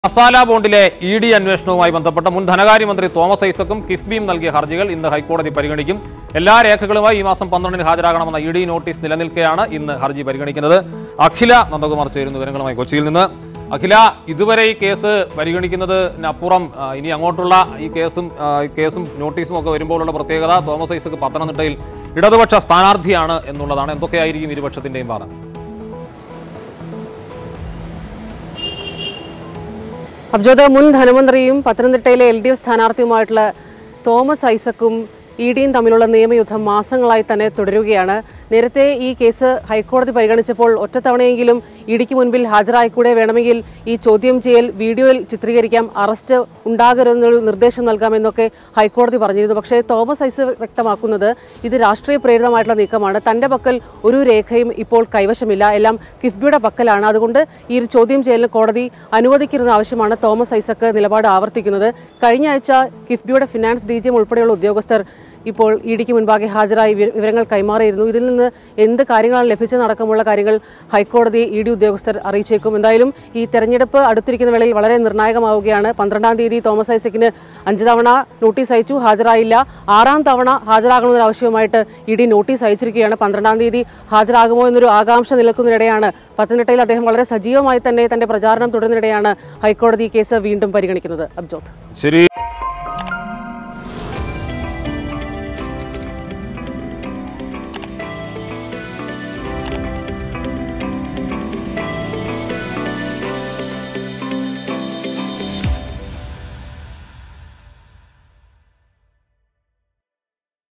masala ബോണ്ടിലെ E D അന്വേഷണവുമായി ബന്ധപ്പെട്ട മുൻ ധനകാര്യമന്ത്രി തോമസ് ഐസക്കും കിഫ്ബിയും നൽകിയ ഹർജികൾ ഇന്ന് ഹൈക്കോടതി പരിഗണിക്കും എല്ലാ രേഖകളുമായി ഈ മാസം പന്ത്രണ്ടിന് ഹാജരാകണമെന്ന ഇ ഡി നോട്ടീസ് നിലനിൽക്കെയാണ് ഇന്ന് ഹർജി പരിഗണിക്കുന്നത് അഖില നന്ദകുമാർ ചേരുന്നു വിവരങ്ങളുമായി കൊച്ചിയിൽ നിന്ന് അഖില ഇതുവരെ ഈ കേസ് പരിഗണിക്കുന്നതിനപ്പുറം ആ, ഇനി അങ്ങോട്ടുള്ള ഈ കേസും ആ, ഈ കേസും നോട്ടീസും ഒക്കെ വരുമ്പോഴുള്ള പ്രത്യേകത തോമസ് ഐസക്ക് പത്തനംതിട്ടയിൽ ഇടതുപക്ഷ സ്ഥാനാർത്ഥിയാണ് എന്നുള്ളതാണ് എന്തൊക്കെയായിരിക്കും ഇരുപക്ഷത്തിന്റെയും വാദം അബ്ജോദ് മുൻ ധനമന്ത്രിയും പത്തനംതിട്ടയിലെ എൽ ഡി എഫ് സ്ഥാനാർത്ഥിയുമായിട്ടുള്ള തോമസ് ഐസക്കും ഇ ഡിയും തമ്മിലുള്ള നിയമയുദ്ധം മാസങ്ങളായി തന്നെ തുടരുകയാണ് നേരത്തെ ഈ കേസ് ഹൈക്കോടതി പരിഗണിച്ചപ്പോൾ ഒറ്റത്തവണയെങ്കിലും ഇ ഡിക്ക് മുൻപിൽ ഹാജരായിക്കൂടെ വേണമെങ്കിൽ ഈ ചോദ്യം ചെയ്യൽ വീഡിയോയിൽ ചിത്രീകരിക്കാം അറസ്റ്റ് ഉണ്ടാകരുതെന്നൊരു നിർദ്ദേശം നൽകാമെന്നൊക്കെ ഹൈക്കോടതി പറഞ്ഞിരുന്നു പക്ഷേ തോമസ് ഐസ് വ്യക്തമാക്കുന്നത് ഇത് രാഷ്ട്രീയ പ്രേരിതമായിട്ടുള്ള നീക്കമാണ് തന്റെ പക്കൽ ഒരു രേഖയും ഇപ്പോൾ കൈവശമില്ല എല്ലാം കിഫ്ബിയുടെ പക്കലാണ് അതുകൊണ്ട് ഈ ഒരു ചോദ്യം ചെയ്യലിന് കോടതി അനുവദിക്കരുന്ന ആവശ്യമാണ് തോമസ് ഐസക്ക് നിലപാട് ആവർത്തിക്കുന്നത് കഴിഞ്ഞ ആഴ്ച കിഫ്ബിയുടെ ഫിനാൻസ് ഡി ജി ഉൾപ്പെടെയുള്ള ഉദ്യോഗസ്ഥർ ഇപ്പോൾ ഇ ഡിക്ക് മുൻപാകെ ഹാജരായി വിവ- വിവരങ്ങൾ കൈമാറിയിരുന്നു ഇതിൽ നിന്ന് എന്ത് കാര്യങ്ങളാണ് ലഭിച്ചതടക്കമുള്ള കാര്യങ്ങൾ ഹൈക്കോടതി ഇ ഡി ഉദ്യോഗസ്ഥർ അറിയിച്ചേക്കും എന്തായാലും ഈ തെരഞ്ഞെടുപ്പ് അടുത്തിരിക്കുന്ന വേളയിൽ വളരെ നിർണായകമാവുകയാണ് പന്ത്രണ്ടാം തീയതി തോമസ് ഐസക്കിന് അഞ്ച് തവണ നോട്ടീസ് അയച്ചു ഹാജരായില്ല ആറാം തവണ ഹാജരാകണമെന്ന ആവശ്യവുമായിട്ട് ഇ ഡി നോട്ടീസ് അയച്ചിരിക്കുകയാണ് പന്ത്രണ്ടാം തീയതി ഹാജരാകുമോ എന്നൊരു ആകാംക്ഷ നിലക്കുന്നതിനിടെയാണ് പത്തനംതിട്ടയിൽ അദ്ദേഹം വളരെ സജീവമായി തന്നെ തന്റെ പ്രചാരണം തുടരുന്നതിനിടെയാണ് ഹൈക്കോടതി ഈ കേസ് വീണ്ടും പരിഗണിക്കുന്നത് അബ്ജോത്ത് ശരി